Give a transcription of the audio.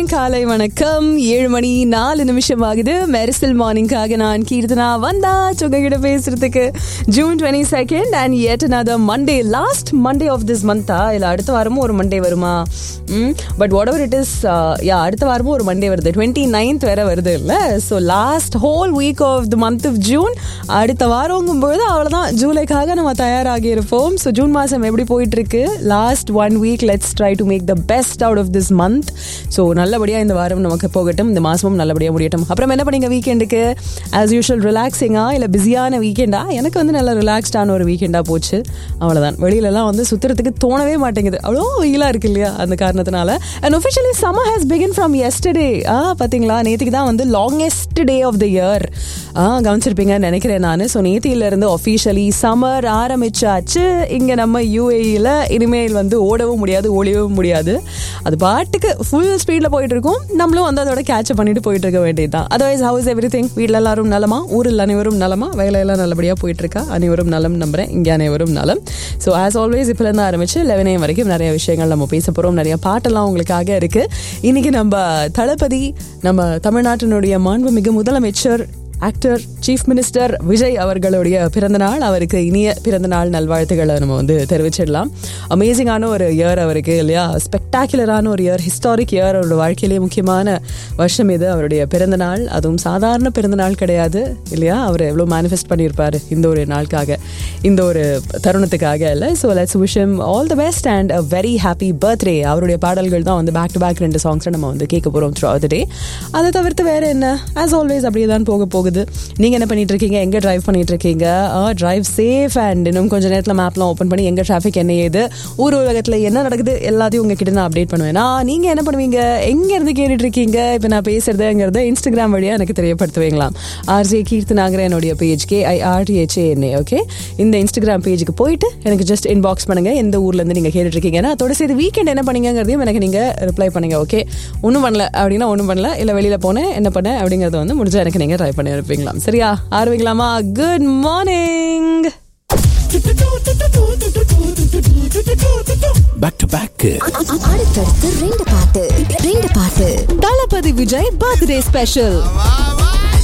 காலை வணக்கம் ஏழு மணி நாலு நிமிஷம் ஆகுது மெரிசல் மார்னிங்காக நான் கீர்த்தனா வந்தா உங்ககிட்ட பேசுறதுக்கு June twenty second and yet another Monday last Monday of this month இல்லை அடுத்த வாரமும் ஒரு மண்டே வருமா but whatever it is yeah அடுத்த வாரமும் ஒரு மண்டே வருது டுவெண்ட்டி நைன்த் வேற வருது இல்லை so last whole week of the month of June அடுத்த வாரங்கும் பொழுது அவ்வளோதான் ஜூலைக்காக நம்ம தயாராகி இருப்போம் ஸோ ஜூன் மாதம் எப்படி போயிட்டு இருக்கு last one week let's try to make the best out of this month so நல்லபடியாக இந்த வாரம் நமக்கு போகட்டும் இந்த மாதமும் நல்லபடியாக முடியட்டும் அப்புறம் என்ன பண்ணீங்க வீக்கெண்டுக்கு ஆஸ் யூஷுவல் ரிலாக்ஸிங்கா இல்லை பிஸியான வீக்கெண்டா எனக்கு வந்து நல்ல ரிலாக்ஸ்டான ஒரு வீக்கெண்டாக போச்சு அவ்வளோதான் வெளியிலலாம் வந்து சுற்றுறதுக்கு தோணவே மாட்டேங்குது அவ்வளோ வெயிலாக இருக்கு இல்லையா அந்த காரணத்தினால and officially summer has begin from yesterday ah பார்த்தீங்களா நேற்றுக்கு தான் வந்து longest day of the year ah கவனிச்சிருப்பீங்கன்னு நினைக்கிறேன் நான் ஸோ நேத்தியிலேருந்து ஒஃபிஷியலி சம்மர் ஆரம்பிச்சாச்சு இங்கே நம்ம யூஏஇயில் இனிமேல் வந்து ஓடவும் முடியாது ஒளியவும் முடியாது அது பாட்டுக்கு ஃபுல் ஸ்பீடில் போயிட்டு இருக்கும் நம்மளும் வந்து அதோட கேட்ச் பண்ணிட்டு போயிட்டு இருக்க வேண்டியது தான் அதர்வைஸ் ஹவுஸ் எவ்ரி திங் வீட்டில் எல்லாரும் நலமா ஊரில் அனைவரும் நலமா வேலையெல்லாம் நல்லபடியாக போயிட்டு இருக்கா அனைவரும் நலம் நம்புறேன் இங்கே அனைவரும் நலம் ஸோ ஆஸ் ஆல்வேஸ் இப்போலேருந்து ஆரம்பிச்சு லெவனே வரைக்கும் நிறைய விஷயங்கள் நம்ம பேச போகிறோம் நிறைய பாட்டெல்லாம் உங்களுக்காக இருக்கு இன்னைக்கு நம்ம தளபதி நம்ம தமிழ்நாட்டினுடைய மாண்புமிகு முதலமைச்சர் ஆக்டர் சீஃப் மினிஸ்டர் விஜய் அவர்களுடைய பிறந்தநாள் அவருக்கு இனிய பிறந்தநாள் நல்வாழ்த்துக்களை நம்ம வந்து தெரிவிச்சிடலாம் அமேசிங்கான ஒரு இயர் அவருக்கு இல்லையா ஸ்பெக்டாகுலரான ஒரு இயர் ஹிஸ்டாரிக் இயர் அவரோட வாழ்க்கையிலேயே முக்கியமான வருஷம் இது அவருடைய பிறந்தநாள் அதுவும் சாதாரண பிறந்தநாள் கிடையாது இல்லையா அவர் எவ்வளோ மேனிஃபெஸ்ட் பண்ணியிருப்பார் இந்த ஒரு நாளுக்காக இந்த ஒரு தருணத்துக்காக இல்லை so let's wish all the best and a very happy birthday அவருடைய பாடல்கள் தான் வந்து பேக் டு பேக் ரெண்டு சாங்ஸை நம்ம வந்து கேட்க போகிறோம் த்ரூ த டே அதை தவிர்த்து வேற என்ன ஆஸ் ஆல்வேஸ் அப்படியே தான் போக போகுது நீங்க என்ன பண்ணிட்டு இருக்கீங்க எங்க டிரைவ் பண்ணிட்டு இருக்கீங்க டிரைவ் சேஃப் அண்ட் இன்னும் கொஞ்ச நேரத்தில் மேப்லாம் ஓப்பன் பண்ணி எங்க டிராஃபிக் என்ன ஏது ஊர் உலகத்தில் என்ன நடக்குது எல்லாத்தையும் உங்ககிட்ட நான் அப்டேட் பண்ணுவேன் நான் நீங்க என்ன பண்ணுவீங்க எங்க இருந்து கேட்டுட்டு இருக்கீங்க இப்போ நான் பேசுறதுங்கிறத இன்ஸ்டாகிராம் வழியா எனக்கு தெரியப்படுத்துவீங்களாம் ஆர்ஜே கீர்த்தனாகிற என்னுடைய page K I RTHANA okay இந்த இன்ஸ்டாகிராம் பேஜுக்கு போயிட்டு எனக்கு ஜஸ்ட் இன்பாக்ஸ் பண்ணுங்க எந்த ஊர்ல இருந்து நீங்க கேட்டுட்டு இருக்கீங்கன்னா அதோட சரி வீக்கெண்ட் என்ன பண்ணீங்கிறதையும் எனக்கு நீங்க ரிப்ளை பண்ணுங்க ஓகே ஒன்றும் பண்ணல அப்படின்னா ஒன்றும் பண்ணல இல்லை வெளியில போனேன் என்ன பண்ணேன் அப்படிங்கறத வந்து முடிஞ்சா எனக்கு நீங்க ட்ரை பண்ணி அனுப்பிங்களாம் சரியா ஆரம்பிக்கலாமா good morning back to back அடுத்தடுத்து ரெண்டு பாட்டு ரெண்டு பாட்டு தளபதி விஜய் பர்த்டே ஸ்பெஷல் வா